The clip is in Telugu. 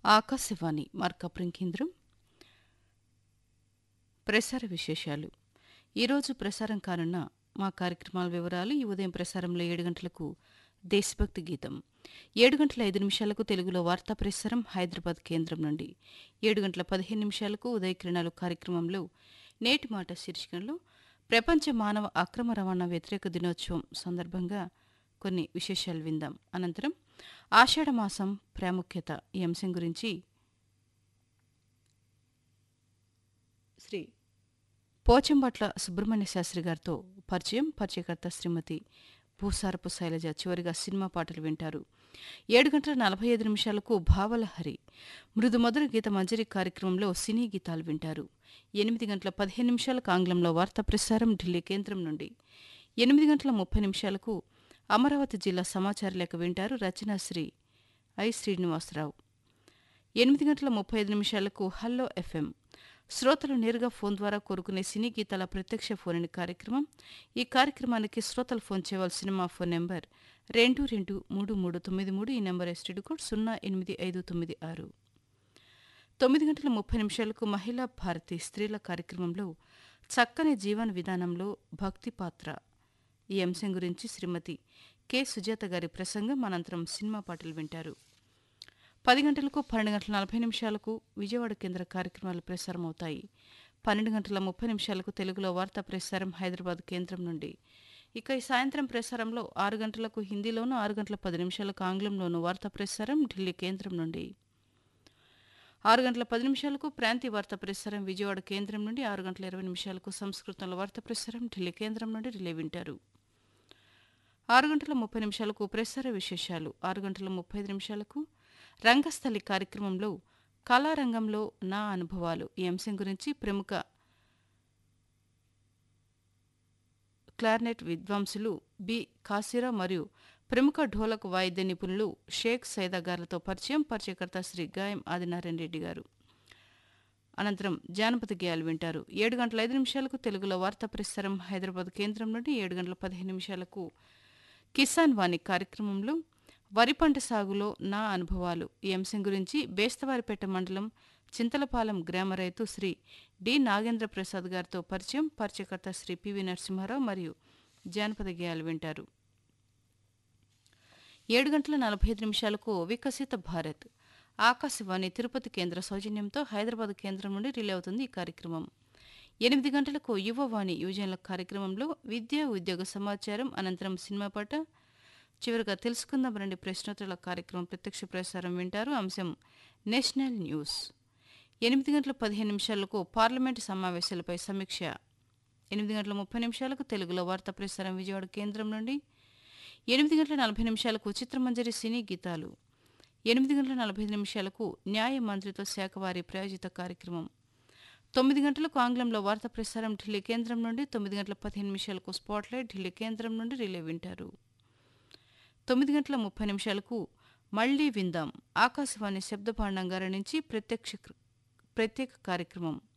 ఆకాశవాణి మార్కప్రిం కేంద్రం ప్రసార విశేషాలు ఈరోజు ప్రసారం కానున్న మా కార్యక్రమాల వివరాలు ఈ ఉదయం ప్రసారంలో ఏడు గంటలకు దేశభక్తి గీతం ఏడు గంటల ఐదు నిమిషాలకు తెలుగులో వార్తా ప్రసారం హైదరాబాద్ కేంద్రం నుండి ఏడు గంటల పదిహేను నిమిషాలకు ఉదయ కిరణాలు కార్యక్రమంలో నేటి మాట శీర్షికలో ప్రపంచ మానవ అక్రమ రవాణా వ్యతిరేక దినోత్సవం సందర్భంగా కొన్ని విశేషాలు విందాం అనంతరం ఆషాఢ మాసం ప్రాముఖ్యత ఈ అంశం గురించి శ్రీ పోచంబట్ల సుబ్రహ్మణ్య శాస్త్రి గారితో పరిచయం పరిచయకర్త శ్రీమతి భూసారపు శైలజ చివరిగా సినిమా పాటలు వింటారు ఏడు గంటల నలభై ఐదు నిమిషాలకు భావలహరి మృదు మధుర గీత మంజరి కార్యక్రమంలో సినీ గీతాలు వింటారు ఎనిమిది గంటల పదిహేను నిమిషాలకు ఆంగ్లంలో వార్తా ప్రసారం ఢిల్లీ కేంద్రం నుండి ఎనిమిది గంటల ముప్పై నిమిషాలకు అమరావతి జిల్లా సమాచార లేఖ వింటారు రచనా శ్రీ ఐ శ్రీనివాసరావు ఎనిమిది గంటల ముప్పై ఐదు నిమిషాలకు హల్లో ఎఫ్ఎం శ్రోతలు నేరుగా ఫోన్ ద్వారా కోరుకునే సినీ గీతాల ప్రత్యక్ష ఫోన్ ఇన్ కార్యక్రమం ఈ కార్యక్రమానికి శ్రోతలు ఫోన్ చేయవలసిన మా ఫోన్ నెంబర్ రెండు రెండు మూడు మూడు తొమ్మిది మూడు ఈ నెంబర్ ఎస్టీడీ కోడ్ సున్నా ఎనిమిది ఐదు తొమ్మిది ఆరు తొమ్మిది గంటల ముప్పై నిమిషాలకు మహిళా భారతి స్త్రీల కార్యక్రమంలో చక్కని జీవన విధానంలో భక్తి పాత్ర ఈ అంశం గురించి శ్రీమతి కె సుజాత గారి ప్రసంగం అనంతరం సినిమా పాటలు వింటారు పది గంటలకు పన్నెండు గంటల నలభై నిమిషాలకు విజయవాడ కేంద్ర కార్యక్రమాలు ప్రసారమవుతాయి పన్నెండు గంటల ముప్పై నిమిషాలకు తెలుగులో వార్తా ప్రసారం హైదరాబాద్ కేంద్రం నుండి ఇక ఈ సాయంత్రం ప్రసారంలో ఆరు గంటలకు హిందీలోనూ ఆరు గంటల పది నిమిషాలకు ఆంగ్లంలోనూ వార్తా ప్రసారం ఢిల్లీ కేంద్రం నుండి ఆరు గంటల పది నిమిషాలకు ప్రాంతీయ వార్తా ప్రసారం విజయవాడ కేంద్రం నుండి ఆరు గంటల ఇరవై నిమిషాలకు సంస్కృతంలో వార్తా ప్రసారం ఢిల్లీ కేంద్రం నుండి రిలే వింటారు ఆరు గంటల ముప్పై నిమిషాలకు ప్రసార విశేషాలు ఆరు గంటల ముప్పై ఐదు నిమిషాలకు రంగస్థలి కార్యక్రమంలో కళారంగంలో నా అనుభవాలు ఈ అంశం గురించి ప్రముఖ క్లార్నెట్ విద్వాంసులు బి కాసిరా మరియు ప్రముఖ ఢోలక్ వాయిద్య నిపుణులు షేక్ సైదా గారితో పరిచయం పరిచయకర్త శ్రీ గాయం ఆదినారాయణ రెడ్డి గారు అనంతరం జానపద గేయాలు వింటారు ఏడు గంటల ఐదు నిమిషాలకు తెలుగులో వార్తా ప్రసారం హైదరాబాద్ కేంద్రం నుండి ఏడు గంటల పదిహేను నిమిషాలకు కిసాన్ వాణి కార్యక్రమంలో వరి పంట సాగులో నా అనుభవాలు ఈ అంశం గురించి బేస్తవారిపేట మండలం చింతలపాలెం గ్రామ రైతు శ్రీ డి నాగేంద్ర ప్రసాద్ గారితో పరిచయం పరిచయకర్త శ్రీ పివి నరసింహారావు మరియు జానపద గేయాలు వింటారు ఏడు గంటల నలభై ఐదు నిమిషాలకు వికసిత భారత్ ఆకాశవాణి తిరుపతి కేంద్ర సౌజన్యంతో హైదరాబాద్ కేంద్రం నుండి రిలే అవుతుంది ఈ కార్యక్రమం ఎనిమిది గంటలకు యువవాణి యువజనుల కార్యక్రమంలో విద్య ఉద్యోగ సమాచారం అనంతరం సినిమా పాట చివరిగా తెలుసుకుందాం రండి ప్రశ్నోత్తరాల కార్యక్రమం ప్రత్యక్ష ప్రసారం వింటారు అంశం నేషనల్ న్యూస్ ఎనిమిది గంటల పదిహేను నిమిషాలకు పార్లమెంటు సమావేశాలపై సమీక్ష ఎనిమిది గంటల ముప్పై నిమిషాలకు తెలుగులో వార్తా ప్రసారం విజయవాడ కేంద్రం నుండి ఎనిమిది గంటల నలభై నిమిషాలకు చిత్రమంజరి సినీ గీతాలు ఎనిమిది గంటల నలభై నిమిషాలకు న్యాయ మంత్రిత్వ శాఖ వారి ప్రాయోజిత కార్యక్రమం తొమ్మిది గంటలకు ఆంగ్లంలో వార్తా ప్రసారం ఢిల్లీ కేంద్రం నుండి తొమ్మిది గంటల పదిహేను నిమిషాలకు స్పాట్లైట్ ఢిల్లీ కేంద్రం నుండి రిలే వింటారు తొమ్మిది గంటల ముప్పై నిమిషాలకు మళ్లీ విందాం ఆకాశవాణి శబ్దపాండంగార నుంచి ప్రత్యక్ష ప్రత్యేక కార్యక్రమం